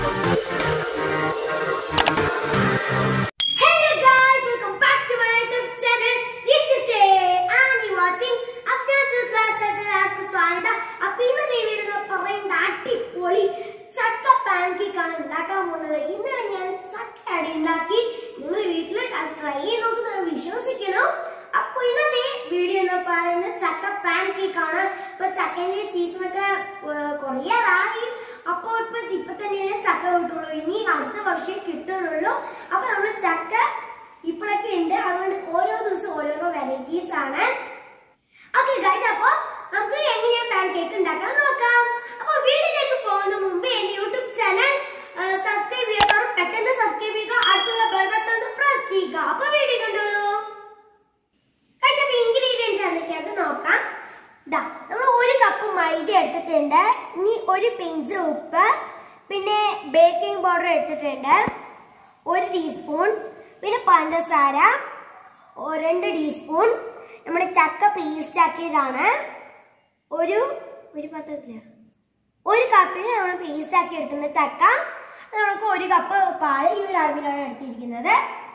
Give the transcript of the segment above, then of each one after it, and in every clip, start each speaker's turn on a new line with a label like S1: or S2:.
S1: Hello guys, welcome back to my YouTube channel. This is Jay and you watching അസ്നാത്ത് എല്ലാവർക്കും സ്വാഗതം അപ്പൊ ഇന്ന് ദേവിയുടെ പറയുന്ന അടിപൊളി ചക്ക പാൻകേക്ക് ആണ് ഉണ്ടാക്കാൻ പോകുന്നത് ഇന്ന് ഞാൻ ചക്ക അടി ഉണ്ടാക്കി നിങ്ങൾ വീട്ടിൽ ട്രൈ ചെയ്ത് നോക്കി നിങ്ങൾ വിശ്വസിക്കണം അപ്പൊ ഇന്നത്തെ വീഡിയോ എന്ന് പറയുന്നത് ചക്ക പാൻകേക്ക് ആണ് ഇപ്പൊ ചക്കേന്റെ സീസൺ ഒക്കെ കുറയാറായി അപ്പൊ ഇപ്പൊ ഇപ്പൊ തന്നെയാണ് ചക്ക കിട്ടുള്ളൂ ഇനി അടുത്ത വർഷം കിട്ടുള്ളൂ അപ്പൊ നമ്മൾ ചക്ക ഇപ്പോഴൊക്കെ ഉണ്ട് അതുകൊണ്ട് ഓരോ ദിവസം ഓരോരോ വെറൈറ്റീസ് ആണ് ഓക്കെ ഗൈസ് അപ്പൊ നമുക്ക് എങ്ങനെയാ പാൻ കേക്ക് ഉണ്ടാക്കാൻ നോക്കാം അപ്പൊ വീഡിയോയിലേക്ക് പോകുന്ന മുമ്പ് എന്റെ യൂട്യൂബ് ചാനൽ സബ്സ്ക്രൈബ് ചെയ്യാത്തവർ പെട്ടെന്ന് സബ്സ്ക്രൈബ് ചെയ്യുക അടുത്തുള്ള ബെൽ ബട്ടൺ ഒന്ന് പ്രസ് ചെയ്യുക അപ്പൊ വീഡിയോ കണ്ടോളൂ ഗൈസ് അപ്പൊ ഇൻഗ്രീഡിയൻസ് എന്തൊക്കെയാണെന്ന് നോക്കാം ദാ നമ്മൾ ഒരു കപ്പ് മൈദ എടുത്തിട്ടുണ്ട് ഇനി ഒരു പിഞ്ച് ഉപ്പ് പിന്നെ ബേക്കിംഗ് പൗഡർ എടുത്തിട്ടുണ്ട് ഒരു ടീസ്പൂൺ പിന്നെ പഞ്ചസാര ഒ- രണ്ട് ടീസ്പൂൺ നമ്മുടെ ചക്ക പേസ്റ്റ് ആക്കിയതാണ് ഒരു ഒരു പത്രത്തില ഒരു കപ്പിൽ നമ്മൾ പേസ്റ്റ് ആക്കി എടുക്കുന്ന ചക്ക അത് നമുക്ക് ഒരു കപ്പ് പാൽ ഈ ഒരു അളവിലാണ് എടുത്തിരിക്കുന്നത്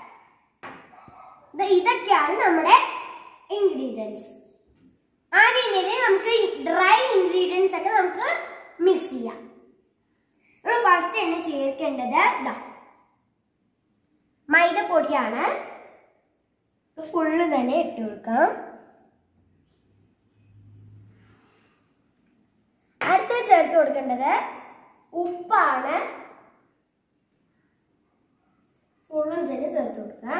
S1: ദാ ഇതൊക്കെയാണ് നമ്മുടെ ഇൻഗ്രീഡിയൻസ് ആദ്യം തന്നെ നമുക്ക് ഡ്രൈ ഇൻഗ്രീഡിയൻസ് ഒക്കെ നമുക്ക് മിക്സ് ചെയ്യാം നമ്മൾ ഫസ്റ്റ് തന്നെ ചേർക്കേണ്ടത് ഇതാ മൈദപ്പൊടിയാണ് ഫുള്ള് തന്നെ ഇട്ട് കൊടുക്കാം അടുത്ത് ചേർത്ത് കൊടുക്കേണ്ടത് ഉപ്പാണ് ഫുള്ളും തന്നെ ചേർത്ത് കൊടുക്കാം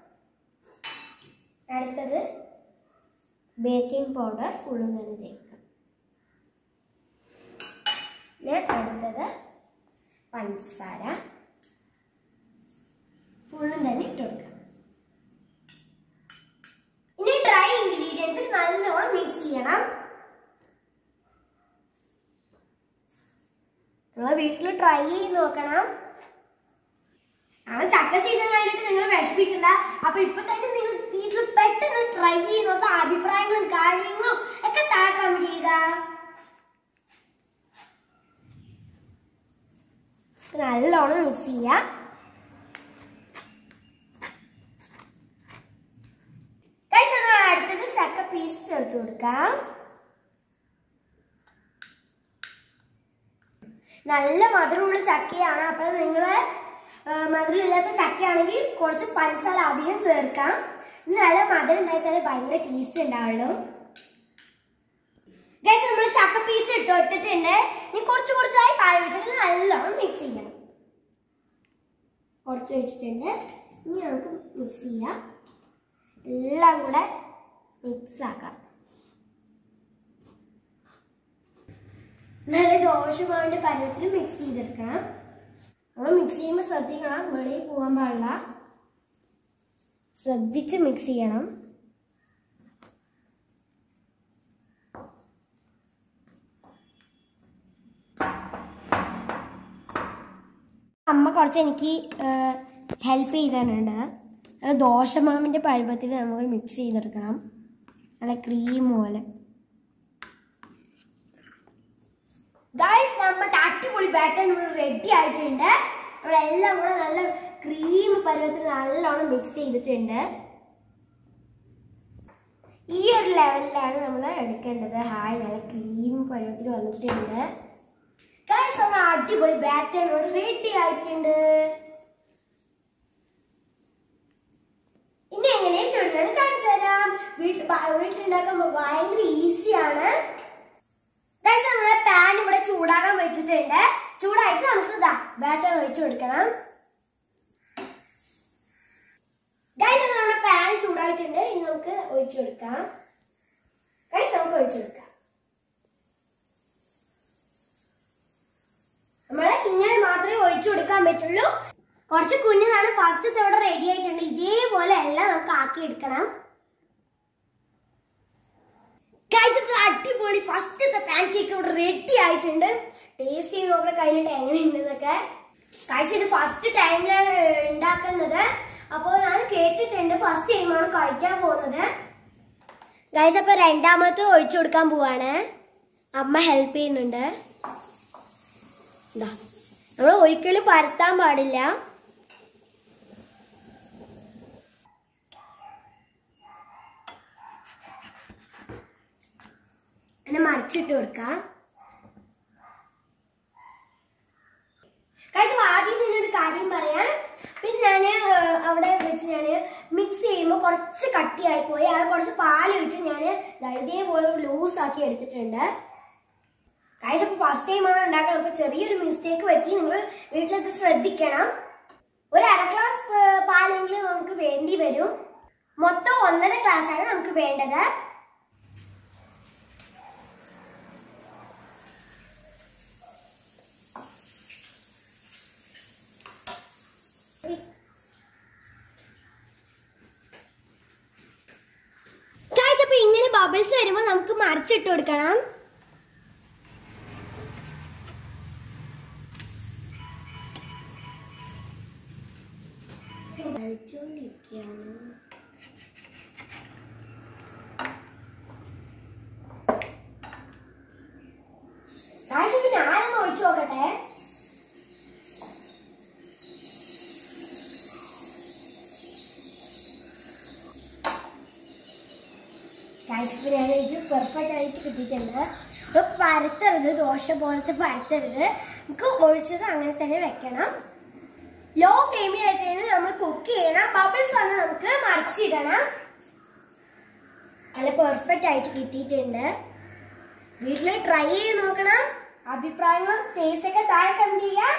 S1: അടുത്തത് ബേക്കിംഗ് പൗഡർ ഫുള്ളും തന്നെ ചേർക്കാം പിന്നെ അടുത്തത് പഞ്ചസാര ഫുള്ളും തന്നെ ഇട്ട് കൊടുക്കാം ഇനി ഡ്രൈ ഇൻഗ്രീഡിയൻസ് നല്ലോണം മിക്സ് ചെയ്യണം നിങ്ങൾ വീട്ടിൽ ട്രൈ ചെയ്ത് നോക്കണം ആ ചക്ക സീസൺ കഴിഞ്ഞിട്ട് നിങ്ങൾ വിഷമിക്കണ്ട അപ്പൊ ഇപ്പൊ തന്നെ നിങ്ങൾ വീട്ടിൽ പെട്ടെന്ന് ട്രൈ ചെയ്ത് നോക്കുക അഭിപ്രായങ്ങളും കാര്യങ്ങളും ഒക്കെ താഴെ കമന്റ് ചെയ്യുക നല്ലോണം മിക്സ് ചെയ്യാം Guys, എന്നാൽ അടുത്തത് ചക്ക പീസ് ചേർത്ത് കൊടുക്കാം നല്ല മധുരമുള്ള ചക്കയാണ് അപ്പൊ നിങ്ങള് ആ, മധുരമില്ലാത്ത ചക്കയാണെങ്കിൽ കുറച്ച് പഞ്ചസാര അധികം ചേർക്കാം ഇനി നല്ല മധുരം ഉണ്ടായിട്ടാലേ ഭയങ്കര ടേസ്റ്റ് ഉണ്ടാവുള്ളൂ ഗൈസ് നമ്മൾ ചക്ക പീസ് ഇട്ട് കൊടുത്തിട്ടുണ്ട് ഇനി കുറച്ച് കുറച്ചായി പാൽ വെച്ചിട്ട് നല്ലോണം മിക്സ് ചെയ്യണം കുറച്ച് വെച്ചിട്ടുണ്ട് ഇനി നമുക്ക് മിക്സ് ചെയ്യാം എല്ലാം കൂടെ മിക്സ് ആക്കാം നല്ല ദോഷമാവിന്റെ പരുവത്തിൽ മിക്സ് ചെയ്തെടുക്കണം നമ്മൾ മിക്സ് ചെയ്യുമ്പോൾ ശ്രദ്ധിക്കണം വെളിയിൽ പോകാൻ പാടില്ല ശ്രദ്ധിച്ച് മിക്സ് ചെയ്യണം അമ്മ കുറച്ച് എനിക്ക് ഹെൽപ്പ് ചെയ്തിട്ടുണ്ട് നല്ല ദോശമാവിൻ്റെ പരുവത്തിൽ നമുക്ക് മിക്സ് ചെയ്തെടുക്കണം നല്ല ക്രീം പോലെ ഗൈസ് നമ്മുടെ അടിപൊളി ബാറ്റർ ഇവിടെ റെഡി ആയിട്ടുണ്ട് നമ്മളെല്ലാം കൂടെ നല്ല ക്രീം പരുവത്തിൽ നല്ലോണം മിക്സ് ചെയ്തിട്ടുണ്ട് ഈ ഒരു ലെവലിലാണ് നമ്മൾ എടുക്കേണ്ടത് ഹായ് നല്ല ക്രീം പരുവത്തിൽ വന്നിട്ടുണ്ട് ഗൈസ് നമ്മുടെ അടിപൊളി ബാറ്റർ ഇവിടെ റെഡി ആയിട്ടുണ്ട് ഇനി എങ്ങനെ ചുരുങ്ങാൻ കാണിച്ചു തരാം വീട്ടിൽ വീട്ടിലുണ്ടാക്കാൻ ഭയങ്കര ഈസിയാണ് ഗൈസ് നമ്മളെ പാൻ ഇവിടെ ചൂടാകാൻ വെച്ചിട്ടുണ്ട് ചൂടായിട്ട് നമുക്ക് ഇതാ ബാറ്റർ ഒഴിച്ചു കൊടുക്കണം ഗൈസ് നമ്മുടെ പാൻ ചൂടായിട്ടുണ്ട് ഇനി നമുക്ക് ഒഴിച്ചു കൊടുക്കാം ഗൈസ് നമുക്ക് ഒഴിച്ചു കൊടുക്കാം നമ്മള് ഇങ്ങനെ മാത്രമേ ഒഴിച്ചു കൊടുക്കാൻ പറ്റുള്ളൂ കുറച്ച് കുഞ്ഞതാണ് ഫസ്റ്റ് ഇവിടെ റെഡി ആയിട്ടുണ്ട് ഇതേപോലെ എല്ലാം നമുക്ക് ആക്കി എടുക്കണം ഗൈസ് ഇപ്പോൾ അടിപൊളി ഫസ്റ്റത്തെ പാൻ കേക്ക് ഇവിടെ റെഡി ആയിട്ടുണ്ട് ടേസ്റ്റ് ചെയ്ത് നോക്കുന്ന കഴിഞ്ഞിട്ട് എങ്ങനെയുണ്ടെന്നൊക്കെ ഗൈസ് ഇത് ഫസ്റ്റ് ടൈമിലാണ് ഉണ്ടാക്കുന്നത് അപ്പോൾ ഞാൻ കേട്ടിട്ടുണ്ട് ഫസ്റ്റ് ടൈമാണ് കഴിക്കാൻ പോകുന്നത് ഗൈസ് അപ്പോൾ രണ്ടാമത്തെ ഒഴിച്ചു കൊടുക്കാൻ പോവാണ് അമ്മ ഹെൽപ്പ് ചെയ്യുന്നുണ്ട് ഇതാ നമ്മൾ ഒരിക്കലും പരത്താൻ പാടില്ല അങ്ങനെ മറിച്ചിട്ട് കൊടുക്കാം കഴിച്ച് ആദ്യം നിന്നൊരു കാര്യം പറയാം പിന്നെ ഞാൻ അവിടെ വെച്ച് ഞാൻ മിക്സ് ചെയ്യുമ്പോൾ കുറച്ച് കട്ടിയായി പോയി അത് കുറച്ച് പാൽ ഒഴിച്ച് ഞാൻ ഇതേപോലെ ലൂസ് ആക്കി എടുത്തിട്ടുണ്ട് കാഴ്ച അപ്പോൾ ഫസ്റ്റ് ടൈമാണ് ഉണ്ടാക്കുന്നത് അപ്പോൾ ചെറിയൊരു മിസ്റ്റേക്ക് പറ്റി നിങ്ങൾ വീട്ടിലത് ശ്രദ്ധിക്കണം ഒരു അര ഗ്ലാസ് പ- പാലെങ്കിലും നമുക്ക് വേണ്ടി വരും മൊത്തം ഒന്നര ഗ്ലാസ് ആണ് നമുക്ക് വേണ്ടത് ഗായ്സ് അപ്പൊ ഇങ്ങനെ ബബിൾസ് വരുമ്പോ നമുക്ക് മറിച്ചിട്ട് കൊടുക്കണം കളിച്ചോണ്ടിരിക്കുകയാണ് ഗായ്സ് ഇപ്പൊ ഞാനൊന്ന് ഒഴിച്ചു നോക്കട്ടെ കാഴ്ചക്ക് ഞാൻ ഇത് പെർഫെക്റ്റ് ആയിട്ട് കിട്ടിയിട്ടുണ്ട് ഇപ്പൊ പരത്തരുത് ദോശ പോലത്തെ പരത്തരുത് നമുക്ക് ഒഴിച്ചത് അങ്ങനെ തന്നെ വെക്കണം ലോ ഫ്ലെയിമിലായിട്ടാണ് നമ്മൾ കുക്ക് ചെയ്യണം ബബിൾസ് വന്ന് നമുക്ക് മറിച്ചിടണം നല്ല പെർഫെക്റ്റ് ആയിട്ട് കിട്ടിയിട്ടുണ്ട് വീട്ടിൽ ട്രൈ ചെയ്ത് നോക്കണം അഭിപ്രായങ്ങളും ടേസ്റ്റ് ഒക്കെ താഴെ കമന്റ് ചെയ്യാം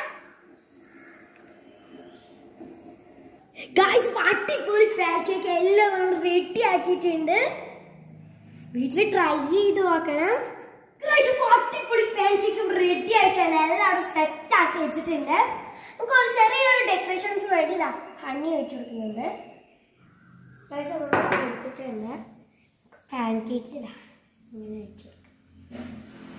S1: ഗായ്സ് അടിപൊളി പാക്കേക്ക് എല്ലാം നമ്മൾ റെഡി ആക്കിയിട്ടുണ്ട് വീട്ടിൽ ട്രൈ ചെയ്ത് നോക്കണം Guys, ഇപ്പൊ അടിപൊളി പാൻകേക്കും റെഡി ആയിട്ടാണ് എല്ലാവരും സെറ്റ് ആക്കി വെച്ചിട്ടുണ്ട് നമുക്ക് ഒരു ചെറിയൊരു ഡെക്കറേഷൻസ് വേണ്ടി ഇതാ ഹണി വെച്ച് കൊടുക്കുന്നുണ്ട് Guys, നമ്മൾ എടുത്തിട്ടുണ്ട് പാൻ കേക്ക് ഇതാ ഇങ്ങനെ വെച്ച് കൊടുക്കാം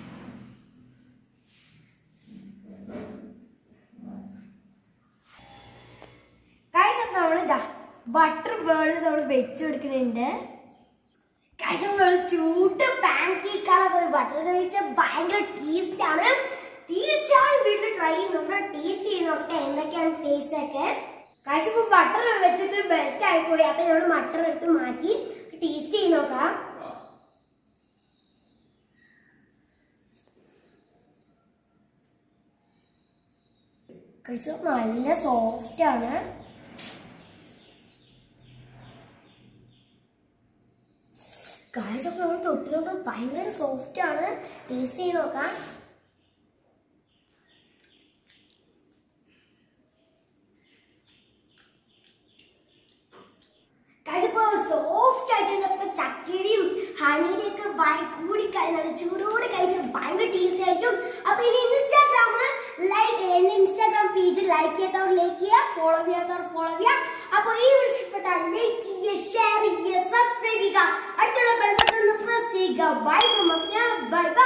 S1: ഗായ്സ് അപ്പൊ നമ്മളിതാ ബട്ടർ ബേൾ നമ്മൾ വെച്ച് കൊടുക്കുന്നുണ്ട് ഗായ്സ് നമ്മൾ ചൂട് പാൻ കേക്കാണ് അപ്പോൾ ബട്ടർ കഴിച്ച ഭയങ്കര ടേസ്റ്റ് ആണ് തീർച്ചയായും വീട്ടിൽ ട്രൈ ചെയ്ത് നോക്കണം ടേസ്റ്റ് ചെയ്ത് നോക്കട്ടെ എന്തൊക്കെയാണ് ടേസ്റ്റ് ഒക്കെ ഗായ്സ് ഇപ്പൊ ബട്ടർ വെച്ചിട്ട് ബെൽറ്റ് ആയി പോയി അപ്പൊ നമ്മൾ ബട്ടർ എടുത്ത് മാറ്റി ടേസ്റ്റ് ചെയ്ത് നോക്കാം ഗായ്സ് നല്ല സോഫ്റ്റ് ആണ് ഗായ്സ് ഒക്കെ നമ്മൾ തൊട്ട് നോക്കുമ്പോൾ ഭയങ്കര സോഫ്റ്റ് ആണ് ടേസ്റ്റ് ചെയ്ത് നോക്കാം ഗായ്സ് ഇപ്പൊ സോഫ്റ്റ് ആയിട്ടുണ്ട് ഇപ്പൊ ചക്കയുടെയും ഹണിയുടെയും ഒക്കെ ഭയ- കൂടി കഴി- നല്ല ചൂടോട് കഴിച്ച് ഭയങ്കര ടേസ്റ്റി ആയിരിക്കും അപ്പൊ ഇനി ഇൻസ്റ്റാഗ്രാമ് ലൈക്ക് എന്റെ ഇൻസ്റ്റാഗ്രാം പേജ് ലൈക്ക് ചെയ്യാത്തവർ ലൈക്ക് ചെയ്യുക ഫോളോ ചെയ്യാത്തവർ ഫോളോ ചെയ്യുക അപ്പൊ ഈ വിളിച്ചപ്പെട്ട ലൈക്ക് ചെയ്യുക ഷെയർ ചെയ്യുക സബ്സ്ക്രൈബ് ചെയ്യുക അടുത്തുള്ള ബെൽബട്ടൺ പ്രസ് ചെയ്യുക ബൈ ഫ്രം ബൈ